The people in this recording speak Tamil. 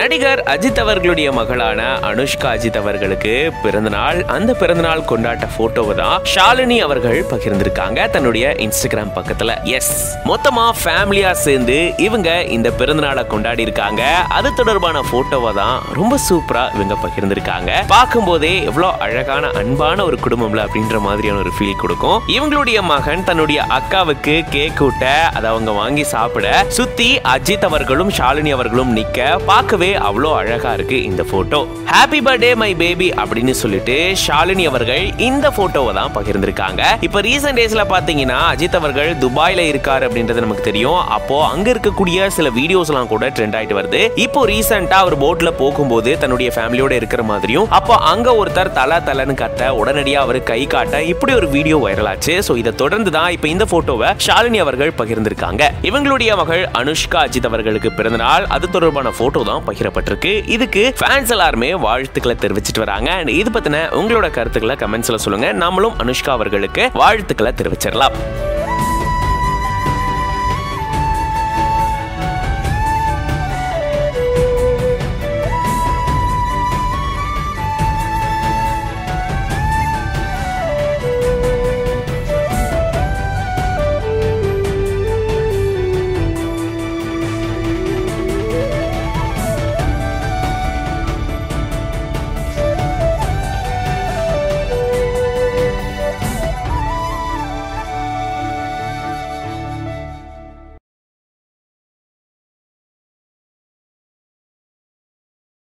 நடிகர் அஜித் அவர்களுடைய மகளான அனுஷ்கா அஜித் அவர்களுக்கு பிறந்தநாள் அந்த பிறந்தநாள் கொண்டாட்ட போட்டோவை தான் ஷாலினி அவர்கள் பகிர்ந்திருக்காங்க தன்னுடைய இன்ஸ்டாகிராம் பக்கத்துல எஸ் மொத்தமா ஃபேமிலியா சேர்ந்து இவங்க இந்த பிறந்தநாளை கொண்டாடி இருக்காங்க அது தொடர்பான போட்டோவை தான் ரொம்ப சூப்பரா இவங்க பகிர்ந்திருக்காங்க பார்க்கும்போதே எவ்வளவு அழகான அன்பான ஒரு குடும்பம்ல அப்படின்ற மாதிரியான ஒரு ஃபீல் கொடுக்கும் இவங்களுடைய மகன் தன்னுடைய அக்காவுக்கு கேக் ஊட்ட அதை அவங்க வாங்கி சாப்பிட சுத்தி அஜித் அவர்களும் ஷாலினி அவர்களும் நிக்க பார்க்கவே அவ்வளோ அழகா இருக்கு இந்த photo happy birthday my baby அப்படின்னு சொல்லிட்டு ஷாலினி அவர்கள் இந்த போட்டோவை தான் பகிர்ந்திருக்காங்க இப்போ ரீசெண்ட் டேஸ்ல பாத்தீங்கன்னா அஜித் அவர்கள் துபாயில இருக்காரு அப்படின்றது நமக்கு தெரியும் அப்போ அங்க இருக்கக்கூடிய சில வீடியோஸ்லாம் கூட ட்ரெண்ட் ஆயிட்டு வருது இப்போ ரீசெண்டா அவர் போட்ல போகும்போது தன்னுடைய ஃபேமிலியோட இருக்கிற மாதிரியும் அப்போ அங்க ஒருத்தர் தல தலன்னு கத்த உடனடியா அவர் கை காட்ட இப்படி ஒரு வீடியோ வைரல் ஆச்சு ஸோ இதை தொடர்ந்து தான் இப்போ இந்த போட்டோவை ஷாலினி அவர்கள் பகிர்ந்திருக்காங்க இவங்களுடைய மகள் அனுஷ்கா அஜித் அவர்களுக்கு பிறந்த நாள் அது தொடர்பான போட்டோ தான் பகிரப்பட்டிருக்கு இதுக்கு ஃபேன்ஸ் எல்லாருமே வாழ்த்துக்களை தெரிவிச்சிட்டு வராங்க அண்ட் இது பத்தின உங்களோட கருத்துக்களை கமெண்ட்ஸ்ல சொல்லுங்க நாமளும் அனுஷ்கா அவர்களுக்கு வாழ்த்துக்களை தெரிவிச்சிடலாம்